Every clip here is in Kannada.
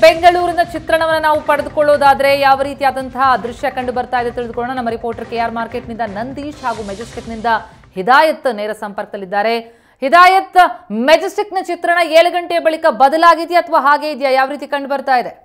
ಬೆಂಗಳೂರಿನ ಚಿತ್ರಣವನ್ನು ನಾವು ಪಡೆದುಕೊಳ್ಳೋದಾದ್ರೆ ಯಾವ ರೀತಿಯಾದಂತಹ ದೃಶ್ಯ ಕಂಡು ಬರ್ತಾ ಇದೆ ತಿಳಿದುಕೊಳ್ಳೋಣ ನಮ್ಮ ರಿಪೋರ್ಟರ್ ಕೆ ಆರ್ ಮಾರ್ಕೆಟ್ನಿಂದ ನಂದೀಶ್ ಹಾಗೂ ಮೆಜೆಸ್ಟಿಕ್ನಿಂದ ಹಿದಾಯತ್ ನೇರ ಸಂಪರ್ಕದಲ್ಲಿದ್ದಾರೆ ಹಿದಾಯತ್ ಮೆಜೆಸ್ಟಿಕ್ನ ಚಿತ್ರಣ ಏಳು ಗಂಟೆಯ ಬಳಿಕ ಬದಲಾಗಿದೆಯಾ ಅಥವಾ ಹಾಗೆ ಇದೆಯಾ ಯಾವ ರೀತಿ ಕಂಡು ಬರ್ತಾ ಇದೆ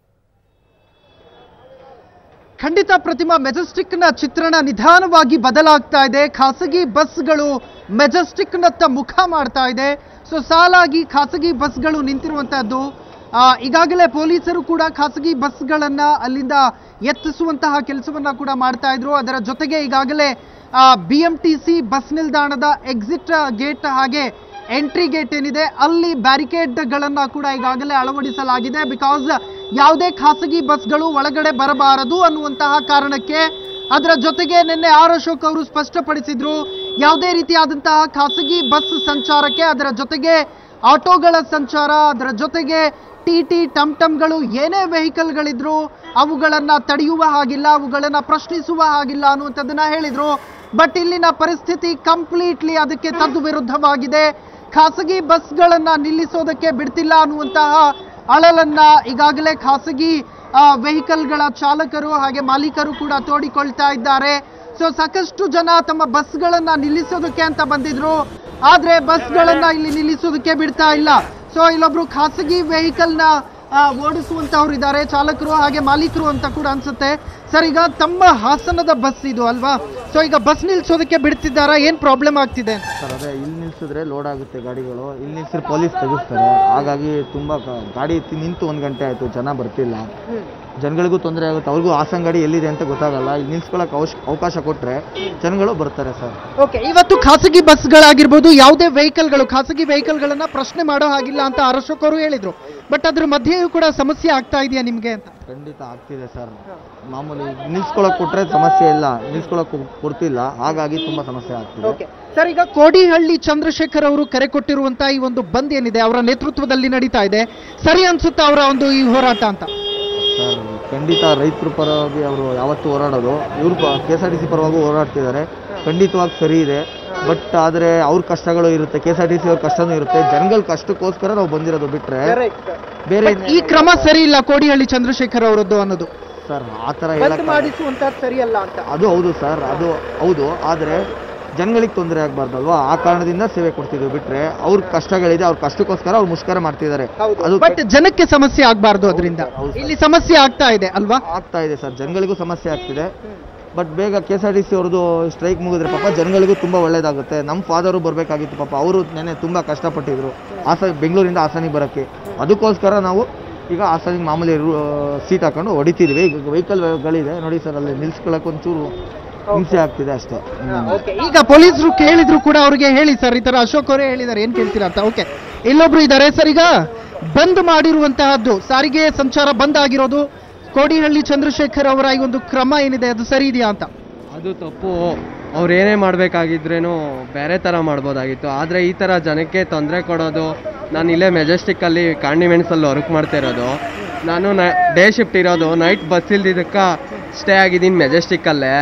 ಖಂಡಿತ ಪ್ರತಿಮಾ ಮೆಜೆಸ್ಟಿಕ್ನ ಚಿತ್ರಣ ನಿಧಾನವಾಗಿ ಬದಲಾಗ್ತಾ ಇದೆ ಖಾಸಗಿ ಬಸ್ಗಳು ಮೆಜೆಸ್ಟಿಕ್ನತ್ತ ಮುಖ ಮಾಡ್ತಾ ಇದೆ ಸೊ ಸಾಲಾಗಿ ಖಾಸಗಿ ಬಸ್ಗಳು ನಿಂತಿರುವಂತಹದ್ದು ಆ, ಈಗಾಗಲೇ ಪೊಲೀಸರು ಕೂಡ ಖಾಸಗಿ ಬಸ್ಗಳನ್ನ ಅಲ್ಲಿಂದ ಎತ್ತಿಸುವಂತಹ ಕೆಲಸವನ್ನ ಕೂಡ ಮಾಡ್ತಾ ಇದ್ರು ಅದರ ಜೊತೆಗೆ ಈಗಾಗಲೇ B M T C bus ನಿಲ್ದಾಣದ ಎಕ್ಸಿಟ್ ಗೇಟ್ ಹಾಗೆ ಎಂಟ್ರಿ ಗೇಟ್ ಏನಿದೆ ಅಲ್ಲಿ ಬ್ಯಾರಿಕೇಡ್ಗಳನ್ನ ಕೂಡ ಈಗಾಗಲೇ ಅಳವಡಿಸಲಾಗಿದೆ ಬಿಕಾಸ್ ಯಾವುದೇ ಖಾಸಗಿ ಬಸ್ಗಳು ಒಳಗಡೆ ಬರಬಾರದು ಅನ್ನುವಂತಹ ಕಾರಣಕ್ಕೆ ಅದರ ಜೊತೆಗೆ ನಿನ್ನೆ ಆರ್ ಅಶೋಕ್ ಅವರು ಸ್ಪಷ್ಟಪಡಿಸಿದ್ರು ಯಾವುದೇ ರೀತಿಯಾದಂತಹ ಖಾಸಗಿ ಬಸ್ ಸಂಚಾರಕ್ಕೆ ಅದರ ಜೊತೆಗೆ ಆಟೋಗಳ ಸಂಚಾರ ಅದರ ಜೊತೆಗೆ ಟಿ ಟಿ ಟಮ್ ಟಮ್ಗಳು ಏನೇ ವೆಹಿಕಲ್ಗಳಿದ್ರು ಅವುಗಳನ್ನ ತಡೆಯುವ ಹಾಗಿಲ್ಲ ಅವುಗಳನ್ನ ಪ್ರಶ್ನಿಸುವ ಹಾಗಿಲ್ಲ ಅನ್ನುವಂಥದ್ದನ್ನ ಹೇಳಿದ್ರು ಬಟ್ ಇಲ್ಲಿನ ಪರಿಸ್ಥಿತಿ ಕಂಪ್ಲೀಟ್ಲಿ ಅದಕ್ಕೆ ತದ್ದು ವಿರುದ್ಧವಾಗಿದೆ ಖಾಸಗಿ ಬಸ್ಗಳನ್ನ ನಿಲ್ಲಿಸೋದಕ್ಕೆ ಬಿಡ್ತಿಲ್ಲ ಅನ್ನುವಂತಹ ಅಳಲನ್ನ ಈಗಾಗಲೇ ಖಾಸಗಿ ವೆಹಿಕಲ್ಗಳ ಚಾಲಕರು ಹಾಗೆ ಮಾಲೀಕರು ಕೂಡ ತೋಡಿಕೊಳ್ತಾ ಇದ್ದಾರೆ ಸೊ ಸಾಕಷ್ಟು ಜನ ತಮ್ಮ ಬಸ್ಗಳನ್ನ ನಿಲ್ಲಿಸೋದಕ್ಕೆ ಅಂತ ಬಂದಿದ್ರು ಆದ್ರೆ ಬಸ್ಗಳನ್ನ ಇಲ್ಲಿ ನಿಲ್ಲಿಸೋದಕ್ಕೆ ಬಿಡ್ತಾ ಇಲ್ಲ ಸೊ ಇಲ್ಲೊಬ್ರು ಖಾಸಗಿ ವೆಹಿಕಲ್ನ ಓಡಿಸುವಂತವ್ರು ಇದ್ದಾರೆ ಚಾಲಕರು ಹಾಗೆ ಮಾಲೀಕರು ಅಂತ ಕೂಡ ಅನ್ಸುತ್ತೆ ಸರ್ ಈಗ ತಮ್ಮ ಹಾಸನದ ಬಸ್ ಇದು ಅಲ್ವಾ ಸೊ ಈಗ ಬಸ್ ನಿಲ್ಸೋದಕ್ಕೆ ಬಿಡ್ತಿದ್ದಾರಾ ಏನ್ ಪ್ರಾಬ್ಲಮ್ ಆಗ್ತಿದೆ ಸರ್ ಅದೇ ಇಲ್ಲಿ ನಿಲ್ಸಿದ್ರೆ ಲೋಡ್ ಆಗುತ್ತೆ ಗಾಡಿಗಳು ಇಲ್ಲಿ ನಿಲ್ಸಿದ್ರೆ ಪೊಲೀಸ್ ತೆಗಿಸ್ತಾರೆ ಹಾಗಾಗಿ ತುಂಬ ಕ- ಗಾಡಿ ತಿ- ನಿಂತು ಒಂದು ಗಂಟೆ ಆಯಿತು ಜನ ಬರ್ತಿಲ್ಲ ಜನಗಳಿಗೂ ತೊಂದರೆ ಆಗುತ್ತೆ ಅವ್ರಿಗೂ ಹಾಸನ ಗಾಡಿ ಎಲ್ಲಿದೆ ಅಂತ ಗೊತ್ತಾಗಲ್ಲ ಇಲ್ಲಿ ನಿಲ್ಸ್ಕೊಳಕ್ಕೆ ಅವಶ್ಯ ಅವಕಾಶ ಕೊಟ್ಟರೆ ಜನಗಳು ಬರ್ತಾರೆ ಸರ್ ಓಕೆ ಇವತ್ತು ಖಾಸಗಿ ಬಸ್ಗಳಾಗಿರ್ಬೋದು ಯಾವುದೇ ವೆಹಿಕಲ್ಗಳು ಖಾಸಗಿ ವೆಹಿಕಲ್ಗಳನ್ನ ಪ್ರಶ್ನೆ ಮಾಡೋ ಹಾಗಿಲ್ಲ ಅಂತ ಅಶೋಕ್ ಅವರು ಹೇಳಿದ್ರು ಬಟ್ ಅದ್ರ ಮಧ್ಯೆಯೂ ಕೂಡ ಸಮಸ್ಯೆ ಆಗ್ತಾ ಇದೆಯಾ ನಿಮ್ಗೆ ಅಂತ ಖಂಡಿತ ಆಗ್ತಿದೆ ಸರ್ ಮಾಮೂಲಿ ನಿಲ್ಸ್ಕೊಳಕ್ಕೆ ಕೊಟ್ಟರೆ ಸಮಸ್ಯೆ ಇಲ್ಲ ನಿಲ್ಸ್ಕೊಳಕ್ಕೆ ಕೊಡ್ತಿಲ್ಲ ಹಾಗಾಗಿ ತುಂಬ ಸಮಸ್ಯೆ ಆಗ್ತಿದೆ ಓಕೆ ಸರ್ ಈಗ ಕೋಡಿಹಳ್ಳಿ ಚಂದ್ರಶೇಖರ್ ಅವರು ಕರೆ ಕೊಟ್ಟಿರುವಂತಹ ಈ ಒಂದು ಬಂದ್ ಏನಿದೆ ಅವರ ನೇತೃತ್ವದಲ್ಲಿ ನಡೀತಾ ಇದೆ ಸರಿ ಅನ್ಸುತ್ತಾ ಅವರ ಒಂದು ಈ ಹೋರಾಟ ಅಂತ ಸರ್ ಖಂಡಿತ ರೈತರ ಪರವಾಗಿ ಅವರು ಯಾವತ್ತೂ ಹೋರಾಡೋದು ಇವರು K S R T C ಪರವಾಗಿ ಹೋರಾಡ್ತಿದ್ದಾರೆ ಖಂಡಿತವಾಗಿ ಸರಿ ಇದೆ ಬಟ್ ಆದರೆ ಅವ್ರ ಕಷ್ಟಗಳು ಇರುತ್ತೆ K S R T C ಅವ್ರ ಕಷ್ಟನೂ ಇರುತ್ತೆ ಜನಗಳ ಕಷ್ಟಕ್ಕೋಸ್ಕರ ನಾವು ಬಂದಿರೋದು ಬಿಟ್ರೆ ಬೇರೆ But ಈ ಕ್ರಮ ಸರಿ ಇಲ್ಲ ಕೋಡಿಹಳ್ಳಿ ಚಂದ್ರಶೇಖರ್ ಅವರದ್ದು ಅನ್ನೋದು ಸರ್ ಆ ಥರ ಬಂದ್ ಹೇಳಕ್ ಮಾಡಿಸುವಂತದ್ದು ಸರಿಯಲ್ಲ ಅಂತ ಅದು ಹೌದು ಸರ್ ಅದು ಹೌದು ಆದರೆ ಜನಗಳಿಗೆ ತೊಂದರೆ ಆಗಬಾರ್ದಲ್ವಾ ಆ ಕಾರಣದಿಂದ ಸೇವೆ ಕೊಡ್ತಿದ್ವಿ ಬಿಟ್ರೆ ಅವ್ರ ಕಷ್ಟಗಳಿದೆ ಅವ್ರ ಕಷ್ಟಕ್ಕೋಸ್ಕರ ಅವ್ರು ಮುಷ್ಕರ ಮಾಡ್ತಿದ್ದಾರೆ ಅದು ಬಟ್ ಜನಕ್ಕೆ ಸಮಸ್ಯೆ ಆಗ್ಬಾರ್ದು ಅದರಿಂದ ಹೌದು. ಇಲ್ಲಿ ಸಮಸ್ಯೆ ಆಗ್ತಾ ಇದೆ ಅಲ್ವಾ ಆಗ್ತಾ ಇದೆ ಸರ್ ಜನಗಳಿಗೂ ಸಮಸ್ಯೆ ಆಗ್ತಿದೆ ಬಟ್ ಬೇಗ K S R T C ಅವ್ರದ್ದು ಸ್ಟ್ರೈಕ್ ಮುಗಿದ್ರೆ ಪಾಪ ಜನಗಳಿಗೂ ತುಂಬ ಒಳ್ಳೇದಾಗುತ್ತೆ ನಮ್ಮ ಫಾದರು ಬರಬೇಕಾಗಿತ್ತು ಪಾಪ ಅವರು ನೆನೆ ತುಂಬ ಕಷ್ಟಪಟ್ಟಿದ್ರು ಹಾಸ ಬೆಂಗಳೂರಿಂದ ಹಾಸನಿಗೆ ಬರೋಕ್ಕೆ ಅದಕ್ಕೋಸ್ಕರ ನಾವು ಈಗ ಹಾಸನಿಗೆ ಮಾಮೂಲಿ ಸೀಟ್ ಹಾಕೊಂಡು ಹೊಡಿತಿದ್ವಿ ಈಗ ವೆಹಿಕಲ್ಗಳಿದೆ ನೋಡಿ ಸರ್ ಅಲ್ಲಿ ನಿಲ್ಸ್ಕೊಳಕ್ಕೆ ಒಂಚೂರು ಹಿಂಸೆ ಆಗ್ತಿದೆ ಅಷ್ಟೇ ಹ್ಮ್. ಈಗ ಪೊಲೀಸರು ಕೇಳಿದ್ರು ಕೂಡ ಅವ್ರಿಗೆ ಹೇಳಿ ಸರ್ ಈ ತರ ಅಶೋಕ್ ಅವರೇ ಹೇಳಿದ್ದಾರೆ ಏನ್ ಕೇಳ್ತೀರಾ ಅಂತ ಓಕೆ ಇಲ್ಲೊಬ್ರು ಇದ್ದಾರೆ ಸರ್ ಈಗ ಬಂದ್ ಮಾಡಿರುವಂತಹದ್ದು ಸಾರಿಗೆ ಸಂಚಾರ ಬಂದ್ ಆಗಿರೋದು ಕೋಡಿಹಳ್ಳಿ ಚಂದ್ರಶೇಖರ್ ಅವರ ಈ ಒಂದು ಕ್ರಮ ಏನಿದೆ ಅದು ಸರಿ ಇದೆಯಾ ಅಂತ ಅದು ತಪ್ಪು ಅವ್ರು ಏನೇ ಮಾಡಬೇಕಾಗಿದ್ರೇನು ಬೇರೆ ಥರ ಮಾಡ್ಬೋದಾಗಿತ್ತು ಆದರೆ ಈ ಥರ ಜನಕ್ಕೆ ತೊಂದರೆ ಕೊಡೋದು ನಾನು ಇಲ್ಲೇ ಮೆಜೆಸ್ಟಿಕ್ಕಲ್ಲಿ ಕಾಂಡಿಮೆಂಟ್ಸಲ್ಲಿ ವರ್ಕ್ ಮಾಡ್ತಾ ಇರೋದು ನಾನು ನ ಡೇ ಶಿಫ್ಟ್ ಇರೋದು ನೈಟ್ ಬಸ್ ಇಲ್ದಿದ್ದಕ್ಕೆ ಸ್ಟೇ ಆಗಿದ್ದೀನಿ ಮೆಜೆಸ್ಟಿಕ್ಕಲ್ಲೇ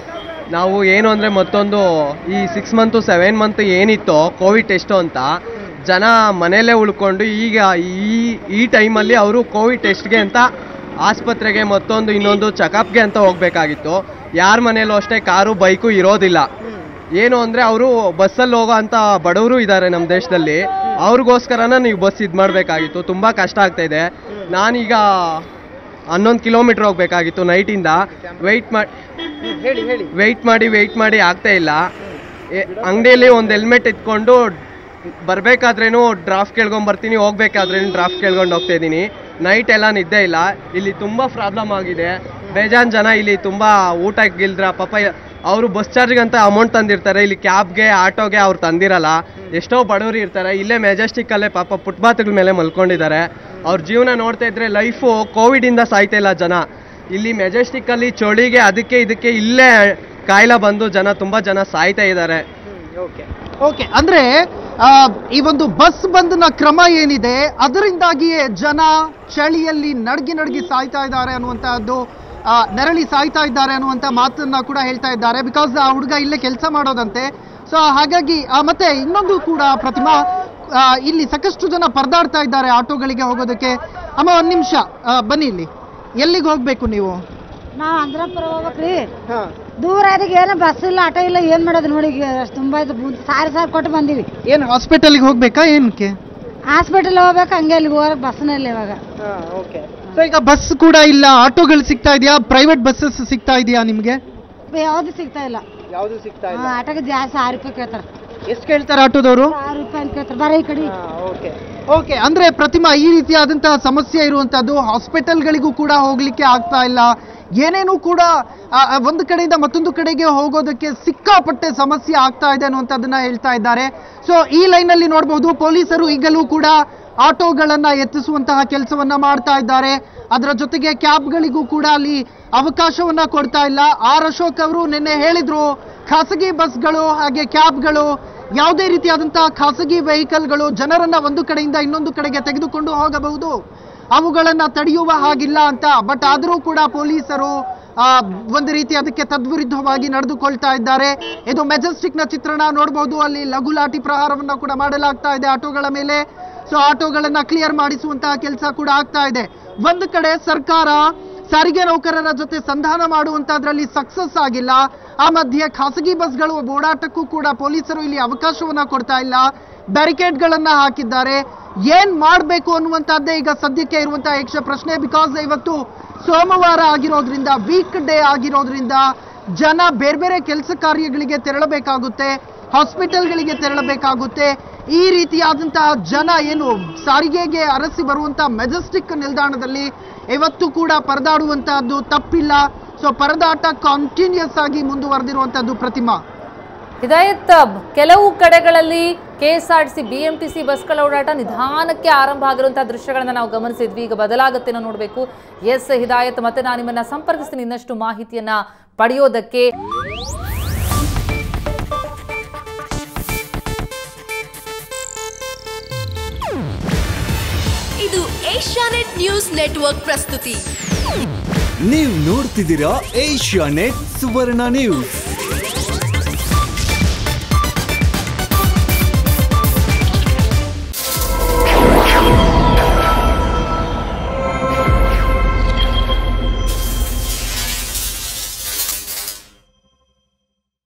ನಾವು ಏನು ಅಂದರೆ ಮತ್ತೊಂದು ಈ ಸಿಕ್ಸ್ ಮಂತು ಸೆವೆನ್ ಮಂತ್ ಏನಿತ್ತು ಕೋವಿಡ್ ಟೆಸ್ಟು ಅಂತ ಜನ ಮನೆಯಲ್ಲೇ ಉಳ್ಕೊಂಡು ಈಗ ಈ ಈ ಟೈಮಲ್ಲಿ ಅವರು ಕೋವಿಡ್ ಟೆಸ್ಟ್ಗೆ ಅಂತ ಆಸ್ಪತ್ರೆಗೆ ಮತ್ತೊಂದು ಇನ್ನೊಂದು ಚೆಕಪ್ಗೆ ಅಂತ ಹೋಗ್ಬೇಕಾಗಿತ್ತು ಯಾರ ಮನೇಲೂ ಅಷ್ಟೇ ಕಾರು ಬೈಕು ಇರೋದಿಲ್ಲ ಏನು ಅಂದರೆ ಅವರು ಬಸ್ಸಲ್ಲಿ ಹೋಗೋ ಅಂತ ಬಡವರು ಇದ್ದಾರೆ ನಮ್ಮ ದೇಶದಲ್ಲಿ ಅವ್ರಿಗೋಸ್ಕರನ ನೀವು ಬಸ್ ಇದು ಮಾಡಬೇಕಾಗಿತ್ತು ತುಂಬ ಕಷ್ಟ ಆಗ್ತಾ ಇದೆ ನಾನೀಗ ಹನ್ನೊಂದು ಕಿಲೋಮೀಟ್ರ್ ಹೋಗ್ಬೇಕಾಗಿತ್ತು ನೈಟಿಂದ ವೆಯ್ಟ್ ಮಾಡಿ ಹೇಳಿ ಹೇಳಿ ವೆಯ್ಟ್ ಮಾಡಿ ವೆಯ್ಟ್ ಮಾಡಿ ಆಗ್ತಾ ಇಲ್ಲ ಅಂಗಡಿಯಲ್ಲಿ ಒಂದು ಹೆಲ್ಮೆಟ್ ಇಟ್ಕೊಂಡು ಬರಬೇಕಾದ್ರೇನು ಡ್ರಾಫ್ಟ್ ಕೇಳ್ಕೊಂಡ್ ಬರ್ತೀನಿ ಹೋಗ್ಬೇಕಾದ್ರೇನು ಡ್ರಾಫ್ಟ್ ಕೇಳ್ಕೊಂಡು ಹೋಗ್ತಾ ಇದ್ದೀನಿ ನೈಟ್ ಎಲ್ಲ ನಿದ್ದೆ ಇಲ್ಲ ಇಲ್ಲಿ ತುಂಬ ಪ್ರಾಬ್ಲಮ್ ಆಗಿದೆ ಬೇಜಾನ್ ಜನ ಇಲ್ಲಿ ತುಂಬ ಊಟ ಗಿಲ್ದ್ರ ಪಾಪ ಅವರು ಬಸ್ ಚಾರ್ಜ್ಗೆ ಅಂತ ಅಮೌಂಟ್ ತಂದಿರ್ತಾರೆ ಇಲ್ಲಿ ಕ್ಯಾಬ್ಗೆ ಆಟೋಗೆ ಅವ್ರು ತಂದಿರಲ್ಲ ಎಷ್ಟೋ ಬಡವರು ಇರ್ತಾರೆ ಇಲ್ಲೇ ಮೆಜೆಸ್ಟಿಕ್ಕಲ್ಲೇ ಪಾಪ ಫುಟ್ಪಾತ್ಗಳ ಮೇಲೆ ಮಲ್ಕೊಂಡಿದ್ದಾರೆ ಅವ್ರ ಜೀವನ ನೋಡ್ತಾ ಇದ್ರೆ ಲೈಫು ಕೋವಿಡಿಂದ ಸಾಯ್ತಾ ಇಲ್ಲ ಜನ ಇಲ್ಲಿ ಮೆಜೆಸ್ಟಿಕ್ಕಲ್ಲಿ ಚಳಿಗೆ ಅದಕ್ಕೆ ಇದಕ್ಕೆ ಇಲ್ಲೇ ಕಾಯಿಲೆ ಬಂದು ಜನ ತುಂಬ ಜನ ಸಾಯ್ತಾ ಇದ್ದಾರೆ ಓಕೆ ಅಂದ್ರೆ ಆ, ಈ ಒಂದು ಬಸ್ ಬಂದ್ನ ಕ್ರಮ ಏನಿದೆ ಅದರಿಂದಾಗಿಯೇ ಜನ ಚಳಿಯಲ್ಲಿ ನಡ್ಗಿ ನಡ್ಗಿ ಸಾಯ್ತಾ ಇದ್ದಾರೆ ಅನ್ನುವಂತಹದ್ದು ಆ, ನೆರಳಿ ಸಾಯ್ತಾ ಇದ್ದಾರೆ ಅನ್ನುವಂತ ಮಾತನ್ನ ಕೂಡ ಹೇಳ್ತಾ ಇದ್ದಾರೆ ಬಿಕಾಸ್ ಆ ಹುಡುಗ ಇಲ್ಲೇ ಕೆಲಸ ಮಾಡೋದಂತೆ ಸೊ ಹಾಗಾಗಿ ಆ, ಮತ್ತೆ ಇನ್ನೊಂದು ಕೂಡ ಪ್ರತಿಮಾ ಆ, ಇಲ್ಲಿ ಸಾಕಷ್ಟು ಜನ ಪರದಾಡ್ತಾ ಇದ್ದಾರೆ ಆಟೋಗಳಿಗೆ ಹೋಗೋದಕ್ಕೆ ಅಮ್ಮ ಒಂದು ನಿಮಿಷ ಬನ್ನಿ ಇಲ್ಲಿ ಎಲ್ಲಿಗೆ ಹೋಗ್ಬೇಕು ನೀವು ನಾವು ಅಂದ್ರಪುರ ಹೋಗ್ಬೇಕ್ರಿ ದೂರ ಅದಕ್ಕೆ ಏನು ಬಸ್ ಇಲ್ಲ ಆಟೋ ಇಲ್ಲ ಏನ್ ಮಾಡೋದು ನೋಡಿ ಈಗ ಅಷ್ಟ್ ತುಂಬಾ ಇದು ಬುದ್- ಸಾರಿ ಸಾರಿ ಕೊಟ್ಟು ಬಂದೀವಿ ಏನು ಹಾಸ್ಪಿಟಲ್ಗೆ ಹೋಗ್ಬೇಕಾ ಏನಕ್ಕೆ ಹಾಸ್ಪಿಟಲ್ ಹೋಗ್ಬೇಕು ಹಂಗೆ ಅಲ್ಲಿಗೆ ಹೋಗಕ್ ಬಸ್ನಲ್ಲಿ ಇವಾಗ ಸೊ ಈಗ ಬಸ್ ಕೂಡ ಇಲ್ಲ ಆಟೋಗಳು ಸಿಗ್ತಾ ಇದೆಯಾ ಪ್ರೈವೇಟ್ ಬಸ್ಸಸ್ ಸಿಗ್ತಾ ಇದೆಯಾ ನಿಮಗೆ ಯಾವ್ದು ಸಿಗ್ತಾ ಇಲ್ಲ ಯಾವುದು ಸಿಗ್ತಾ ಹಾ, ಆಟೋಗೆ ಜಾಸ್ತಿ ಆರು ರೂಪಾಯಿ ಕೇಳ್ತಾರೆ ಎಷ್ಟು ಕೇಳ್ತಾರೆ ಆಟೋದವರು ಆರು ರೂಪಾಯಿ ಅಂತ ಕೇಳ್ತಾರೆ ಬರೀ ಈ ಕಡೆ ಓಕೆ ಅಂದ್ರೆ ಪ್ರತಿಮಾ ಈ ರೀತಿಯಾದಂತಹ ಸಮಸ್ಯೆ ಇರುವಂತದ್ದು ಹಾಸ್ಪಿಟಲ್ಗಳಿಗೂ ಕೂಡ ಹೋಗ್ಲಿಕ್ಕೆ ಆಗ್ತಾ ಇಲ್ಲ ಏನೇನು ಕೂಡ ಆ, ಆ, ಒಂದು ಕಡೆಯಿಂದ ಮತ್ತೊಂದು ಕಡೆಗೆ ಹೋಗೋದಕ್ಕೆ ಸಿಕ್ಕಾಪಟ್ಟೆ ಸಮಸ್ಯೆ ಆಗ್ತಾ ಇದೆ ಅನ್ನುವಂಥದ್ದನ್ನ ಹೇಳ್ತಾ ಇದ್ದಾರೆ ಸೊ ಈ ಲೈನಲ್ಲಿ ನೋಡಬಹುದು ಪೊಲೀಸರು ಈಗಲೂ ಕೂಡ ಆಟೋಗಳನ್ನ ಎತ್ತಿಸುವಂತಹ ಕೆಲಸವನ್ನ ಮಾಡ್ತಾ ಇದ್ದಾರೆ ಅದರ ಜೊತೆಗೆ ಕ್ಯಾಬ್ಗಳಿಗೂ ಕೂಡ ಅಲ್ಲಿ ಅವಕಾಶವನ್ನ ಕೊಡ್ತಾ ಇಲ್ಲ ಆರ್ ಅಶೋಕ್ ಅವರು ನಿನ್ನೆ ಹೇಳಿದ್ರು ಖಾಸಗಿ ಬಸ್ಗಳು ಹಾಗೆ ಕ್ಯಾಬ್ಗಳು ಯಾವುದೇ ರೀತಿಯಾದಂತಹ ಖಾಸಗಿ ವೆಹಿಕಲ್ಗಳು ಜನರನ್ನ ಒಂದು ಕಡೆಯಿಂದ ಇನ್ನೊಂದು ಕಡೆಗೆ ತೆಗೆದುಕೊಂಡು ಹೋಗಬಹುದು ಅವುಗಳನ್ನ ತಡೆಯುವ ಹಾಗಿಲ್ಲ ಅಂತ ಬಟ್ ಆದರೂ ಕೂಡ ಪೊಲೀಸರು ಆ, ಒಂದು ರೀತಿ ಅದಕ್ಕೆ ತದ್ವಿರುದ್ಧವಾಗಿ ನಡೆದುಕೊಳ್ತಾ ಇದ್ದಾರೆ ಇದು ಮೆಜೆಸ್ಟಿಕ್ ನ ಚಿತ್ರಣ ನೋಡಬಹುದು ಅಲ್ಲಿ ಲಘು ಲಾಠಿ ಪ್ರಹಾರವನ್ನ ಕೂಡ ಮಾಡಲಾಗ್ತಾ ಇದೆ ಆಟೋಗಳ ಮೇಲೆ ಸೊ ಆಟೋಗಳನ್ನ ಕ್ಲಿಯರ್ ಮಾಡಿಸುವಂತಹ ಕೆಲಸ ಕೂಡ ಆಗ್ತಾ ಇದೆ ಒಂದು ಕಡೆ ಸರ್ಕಾರ ಸಾರಿಗೆ ನೌಕರರ ಜೊತೆ ಸಂಧಾನ ಮಾಡುವಂತದ್ರಲ್ಲಿ ಸಕ್ಸಸ್ ಆಗಿಲ್ಲ ಆ ಮಧ್ಯೆ ಖಾಸಗಿ ಬಸ್ಗಳು ಓಡಾಟಕ್ಕೂ ಕೂಡ ಪೊಲೀಸರು ಇಲ್ಲಿ ಅವಕಾಶವನ್ನ ಕೊಡ್ತಾ ಇಲ್ಲ ಬ್ಯಾರಿಕೇಡ್ಗಳನ್ನ ಹಾಕಿದ್ದಾರೆ ಏನ್ ಮಾಡಬೇಕು ಅನ್ನುವಂಥದ್ದೇ ಈಗ ಸದ್ಯಕ್ಕೆ ಇರುವಂತಹ ಯಕ್ಷ ಪ್ರಶ್ನೆ ಬಿಕಾಸ್ ಇವತ್ತು ಸೋಮವಾರ ಆಗಿರೋದ್ರಿಂದ ವೀಕ್ ಡೇ ಆಗಿರೋದ್ರಿಂದ ಜನ ಬೇರೆ ಬೇರೆ ಕೆಲಸ ಕಾರ್ಯಗಳಿಗೆ ತೆರಳಬೇಕಾಗುತ್ತೆ ಹಾಸ್ಪಿಟಲ್ಗಳಿಗೆ ತೆರಳಬೇಕಾಗುತ್ತೆ ಈ ರೀತಿಯಾದಂತಹ ಜನ ಏನು ಸಾರಿಗೆಗೆ ಅರಸಿ ಬರುವಂತಹ ಮೆಜೆಸ್ಟಿಕ್ ನಿಲ್ದಾಣದಲ್ಲಿ ಇವತ್ತು ಕೂಡ ಪರದಾಡುವಂತಹದ್ದು ತಪ್ಪಿಲ್ಲ ಸೊ ಪರದಾಟ ಕಾಂಟಿನ್ಯೂಸ್ ಆಗಿ ಮುಂದುವರೆದಿರುವಂತಹದ್ದು ಪ್ರತಿಮಾ ಹಿದಾಯತ್ ಕೆಲವು ಕಡೆಗಳಲ್ಲಿ K S R T C B M T C ಬಸ್ಗಳ ಓಡಾಟ ನಿಧಾನಕ್ಕೆ ಆರಂಭ ಆಗಿರುವಂತಹ ದೃಶ್ಯಗಳನ್ನ ನಾವು ಗಮನಿಸಿದ್ವಿ ಈಗ ಬದಲಾಗುತ್ತೇನೋ ನೋಡಬೇಕು ಎಸ್ ಹಿದಾಯತ್ ಮತ್ತೆ ನಾನು ನಿಮ್ಮನ್ನ ಸಂಪರ್ಕಿಸ್ತೀನಿ ಇನ್ನಷ್ಟು ಮಾಹಿತಿಯನ್ನ ಪಡೆಯೋದಕ್ಕೆ ಇದು ಏಷ್ಯಾನೆಟ್ ನ್ಯೂಸ್ ನೆಟ್ವರ್ಕ್ ಪ್ರಸ್ತುತಿ ನೀವು ನೋಡ್ತಿದ್ದೀರಾ ಏಷ್ಯಾ ನೆಟ್ ಸುವರ್ಣ ನ್ಯೂಸ್